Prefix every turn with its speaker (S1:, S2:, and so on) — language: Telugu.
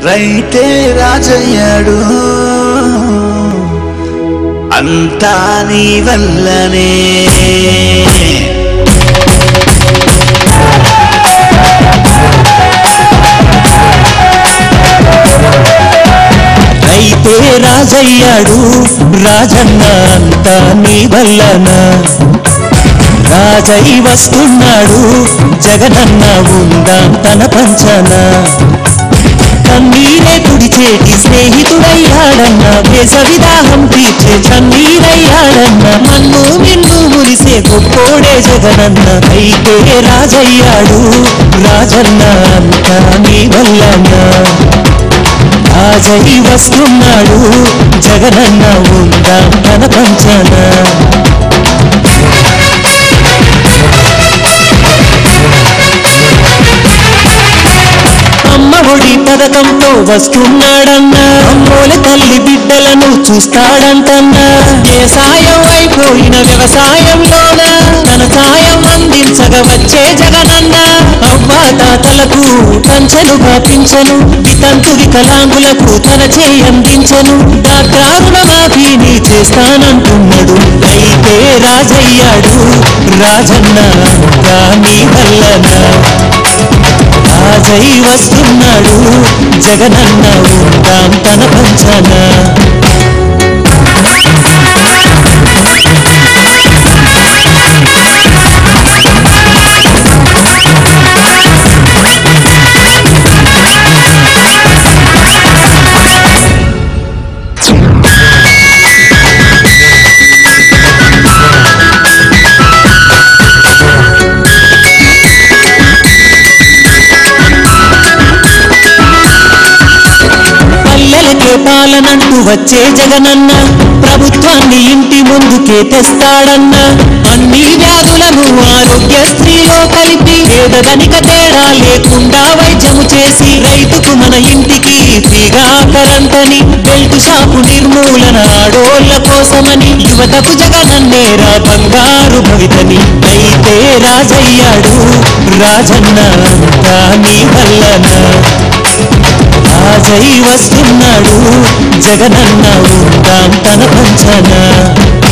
S1: రైతే రాజయ్యాడు అంతా నీ వల్లనే
S2: రైతే రాజయ్యాడు రాజన్న అంతా నీ వల్లన రాజై వస్తున్నాడు జగనన్న ఉందాం తన పంచన కన్నీరే తుడిచేటి స్నేహితుడయ్యాడన్న వేసవిదాహం తీర్చే చన్నీరయ్యాడన్న మన్ను మిన్ను మురిసే గొప్పోడే జగనన్న అయితే రాజయ్యాడు రాజన్న అంతా నీ వల్లన్న రాజై వస్తున్నాడు జగనన్న ఉందాం తన పంచన అమ్మ ఒడి పథకంతో వస్తున్నాడన్నా అమ్మోల తల్లి బిడ్డలను చూస్తాడంటన్నా ఏ సాయం అయిపోయిన వ్యవసాయంలోన తన సాయం అందించగా వచ్చే జగనన్న అవ్వా తాతలకు కంచెలుగా పింఛను వితంతు వికలాంగులకు తన చేయందించను డాక్టరుల మాఫీని చేస్తానంటున్నాడు అయితే రాజయ్యాడు రాజన్న అంతా నీ వల్లనా రాజై వస్తున్నాడు జగనన్న ఉందాం తన పంచన పల్లెలకే పాలనంటూ వచ్చే జగనన్న ప్రభుత్వాన్ని ఇంటి ముందుకే తెస్తాడన్న అన్ని వ్యాధులను ఆరోగ్యశ్రీలో కలిపి పేదదనిక తేడా లేకుండా వైద్యము చేసి రైతుకు మన ఇంటికి ఫ్రీగా కరెంటని బెల్ట్ షాపు నిర్మూలన ఆడోళ్ళ కోసమని యువతకు జగనన్నేరా బంగారు భవితని అయితే రాజయ్యాడు రాజన్న అంతా నీ వల్లనా రాజై వస్తున్నాడు జగనన్న ఉందాం తన పంచన